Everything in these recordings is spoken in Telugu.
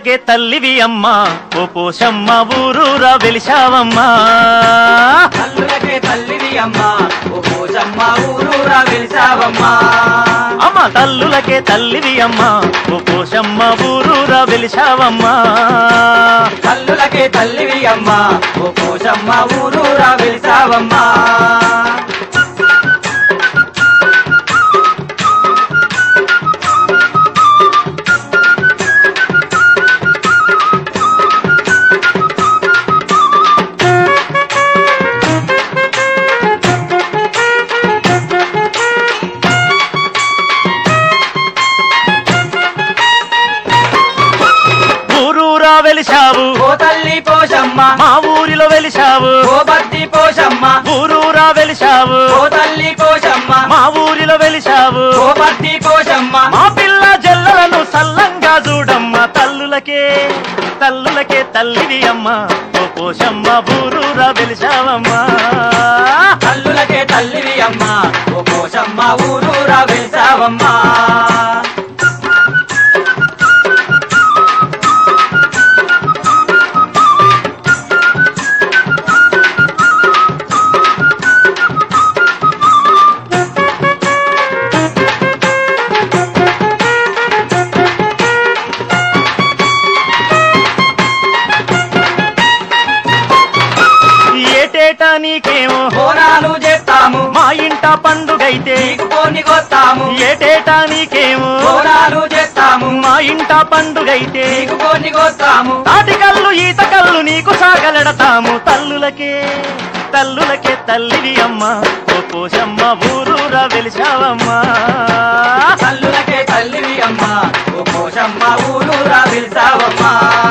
తల్లులకే తల్లివి అమ్మా ఓ పోషమ్మ ఊరూరా వెలిశావమ్మా తల్లులకే తల్లివి అమ్మా ఓ పోచమ్మ ఊరూరా వెలిసావమ్మా అమ్మ తల్లులకే తల్లివి అమ్మా ఓ పోషమ్మ ఊరూరా వెలిశావమ్మా తల్లులకే తల్లివి అమ్మా ఓ పోచమ్మ ఊరూరా వెలిసావమ్మా ఊరూరా వెలిశావు ఓ తల్లి పోషమ్మ మా ఊరిలో వెలిశావు ఓ బద్ది పోషమ్మ ఊరూరా వెలిశావు ఓ తల్లి పోషమ్మ మా ఊరిలో వెలిశావు ఓ బద్ది పోషమ్మ మా పిల్ల జల్లలను సల్లంగా చూడమ్మ తల్లులకే తల్లులకే తల్లివి అమ్మ ఓ పోషమ్మ ఊరూరా వెలిశావమ్మా తల్లులకే తల్లివి అమ్మా ఓ పోషమ్మ ఊరూరా వెలిసావమ్మా ఏటేటా నీకేమో బోనాలు చేస్తాము మా ఇంట పండుగైతే నీకు కొన్ని కొత్తాము ఏటేటా నీకేమో బోనాలు చేస్తాము మా ఇంట పండుగైతే నీకు కొన్ని కొత్తాము తాటికల్లు ఈత కళ్ళు నీకు సాగలడతాము తల్లులకే తల్లులకే తల్లివి అమ్మ ఓ పోషమ్మ ఊరూరా వెలిశావమ్మా తల్లులకే తల్లివి అమ్మా ఓ పోషమ్మ ఊరూరా వెలిసావమ్మా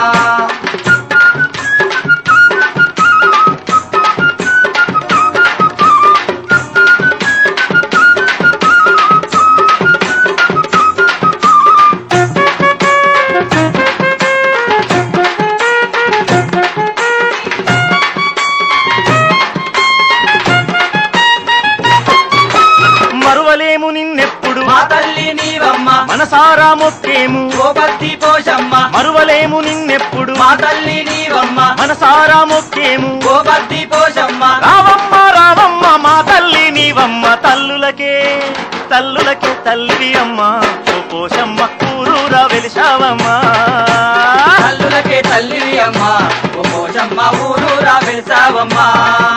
మరువలేము నిన్నెప్పుడు మా తల్లి నీవమ్మ మనసారా మొక్కేము ఓ బద్ది పోషమ్మ మరువలేము నిన్నెప్పుడు మా తల్లి నీవమ్మ మనసారా మొక్కేము ఓ బద్ది పోషమ్మ రావమ్మ రావమ్మ మా తల్లి నీవమ్మ తల్లులకే తల్లులకే తల్లివి అమ్మ ఓ పోషమ్మ ఊరూరా వెలిశావమ్మా తల్లులకే తల్లివి అమ్మా ఓ పోషమ్మ ఊరూరా వెలిసావమ్మా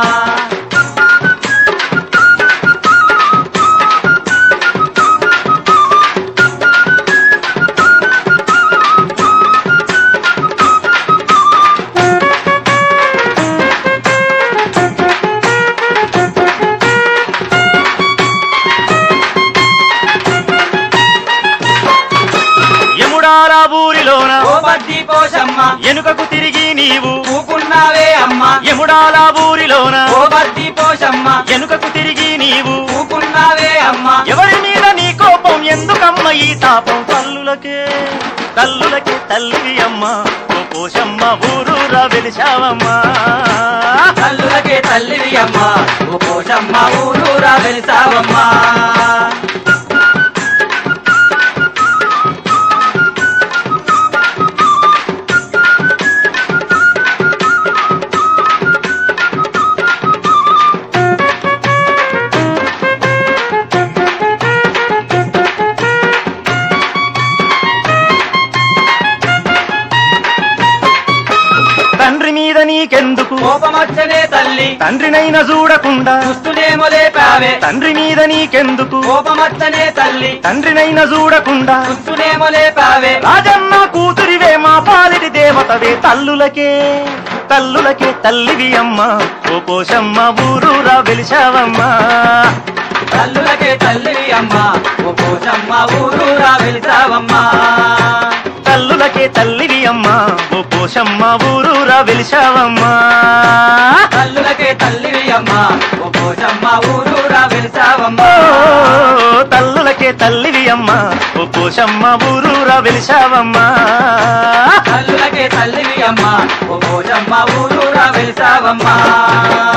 యముడారా ఊరిలోన ఓ బద్ది పోషమ్మ ఎనుకకు తిరిగి నీవు ఊకున్నావే అమ్మా యముడాలా ఊరిలోన ఓ బద్ది పోషమ్మ ఎనుకకు తిరిగి నీవు ఊకున్నావే అమ్మా ఎవరి మీద నీ కోపం ఎందుకమ్మ ఈ తాపం తల్లులకే తల్లులకే తల్లివి అమ్మ ఓ పోషమ్మ ఊరూరా వెలిశావమ్మా తల్లులకే తల్లివి అమ్మా ఓ పోషమ్మ ఊరూరా వెలిసావమ్మా తండ్రి మీద నీకెందుకు కోపమచ్చనే తల్లి తండ్రినైనా చూడకుండా దుస్తులేమో లేపావే తండ్రి మీద నీకెందుకు కోపమచ్చనే తల్లి తండ్రినైనా చూడకుండా దుస్తులేమో లేపావే రాజన్న కూతురివే మా పాలిటి దేవతవే తల్లులకే తల్లులకే తల్లివి అమ్మ ఓ పోషమ్మ ఊరూరా వెలిశావమ్మా తల్లులకే తల్లివి అమ్మా ఓ పోషమ్మ ఊరూరా వెలిసావమ్మా తల్లులకే తల్లివి అమ్మ ఓ పోషమ్మ ఊరూరా వెలిశావమ్మా తల్లులకే తల్లివి అమ్మా ఓ పోషమ్మ ఊరూరా వెలిసావమ్మా ఓ తల్లులకే తల్లివి అమ్మ ఓ పోషమ్మ ఊరూరా వెలిశావమ్మా తల్లులకే తల్లివి అమ్మా ఓ పోషమ్మ ఊరూరా వెలిసావమ్మా